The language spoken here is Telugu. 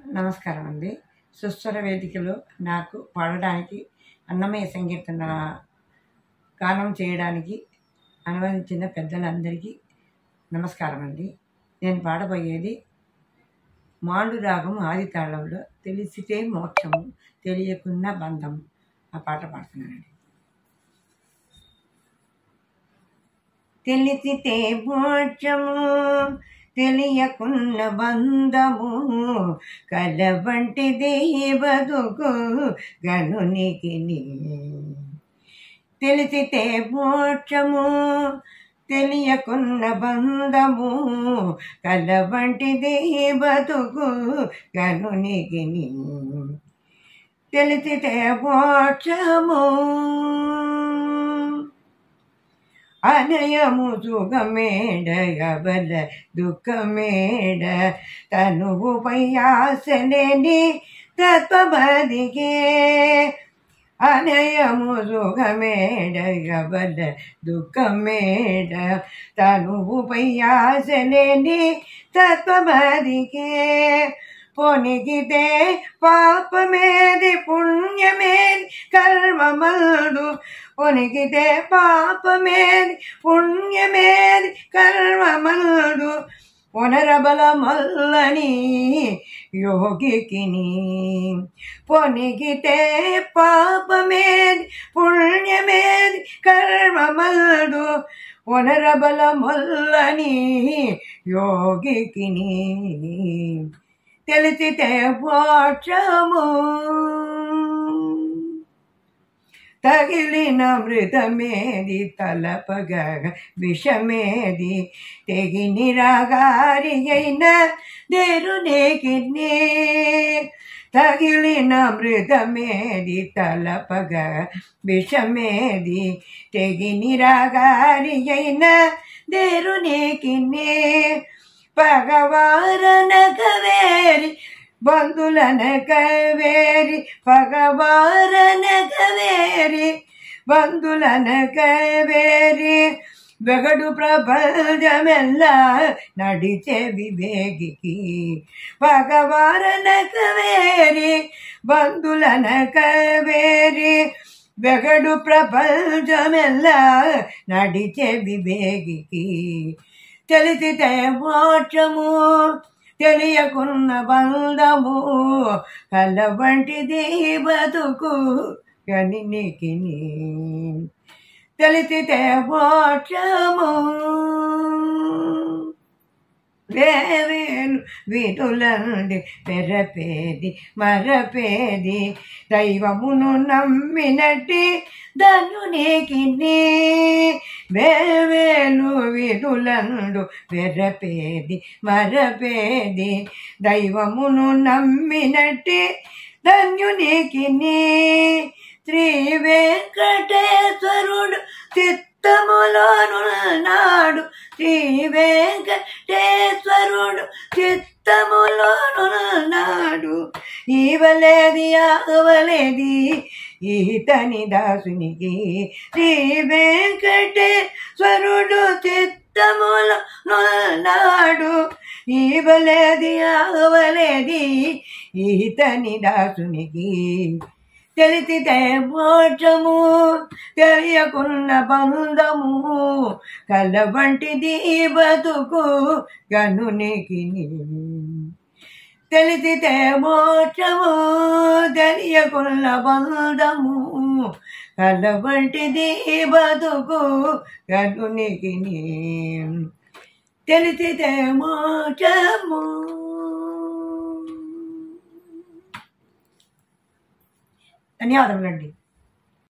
నమస్కారం అండి సుస్వర వేదికలో నాకు పాడడానికి అన్నమయ్య సంకీర్తన గానం చేయడానికి అనువదించిన పెద్దలందరికీ నమస్కారం అండి నేను పాడబోయేది మాండు రాగం ఆది తాళంలో తెలిసితే మోక్షము తెలియకున్న బంధము ఆ పాట పాడుతున్నానండి తెలిసితే మోక్షము తెలియకున్న బంధము కలవంటిది బతుకు గనునికి తెలిసితే మోక్షము తెలియకున్న బంధము కలవంటిది బతుకు గనునికి తెలిసితే మోక్షము అనయము సుఖమేడ గబల దుఃఖమేడ తనువుపై ఆశలేని తత్వబదిగే అనయము సుఖమేడ గబల దుఃఖమేడ తనువుపై ఆశలేని తత్వబదిగే పొనిగితే పాపమేది పుణ్యమేది కర్మమల్దు పొనిగితే పాపమేది పుణ్యమేది కర్మమల్దు పునరబల మల్లని యోగికిని పొనిగితే పాపమేది పుణ్యమేది కర్మమల్దు పునరబల మల్లని యోగికిని తెలిసితే మోక్షము తగిలిన మృతమేది తలపగ విషమేది తెగి నిరాగారి అయిన దేరునేకిన్నే తగిలిన మృతమేది తలపగ విషమేది తెగి నిరాగారి అయిన దేరునేకిన్నే పగవారనగవేరి బంధులనగవేరి పగవారనగవేరి బంధులనగవేరి వెగడు ప్రపంచమెల్ల నడిచే వివేగికి పగవారనగవేరి బంధులనగవేరి వెగడు ప్రపంచమెల్ల నడిచే వివేగికి తెలిసితే మోక్షము తెలియకున్న బంధము కల వంటిది బతుకు కనికి తెలిసితే మోక్షము వేవేలు విధులండి పెరపేది మరపేది దైవమును నమ్మినట్టి ధనునికి వేవేలు విధులండు పెరపేది మరపేది దైవమును నమ్మినట్టి ధన్యునికి శ్రీ వెంకటేశ్వరుడు చిత్తములోను నాడు శ్రీ వెంకటేశ్వరుడు చిత్తములోను నాడు ఇవలేది ఆవలేది ఈతని దాసునికి శ్రీ వెంకటేశ్వరుడు చిత్తముల నాడు ఇవలేది ఆవలేది ఈతని దాసునికి తెలిసితే మోక్షము తెలియకున్న బంధము కల వంటిది బతుకు గనునికి తెలిసితే మోక్షము తెలియకున్న బంధము కల వంటిది బతుకు గనునికి తెలిసితే మోక్షము ధన్యవాదములండి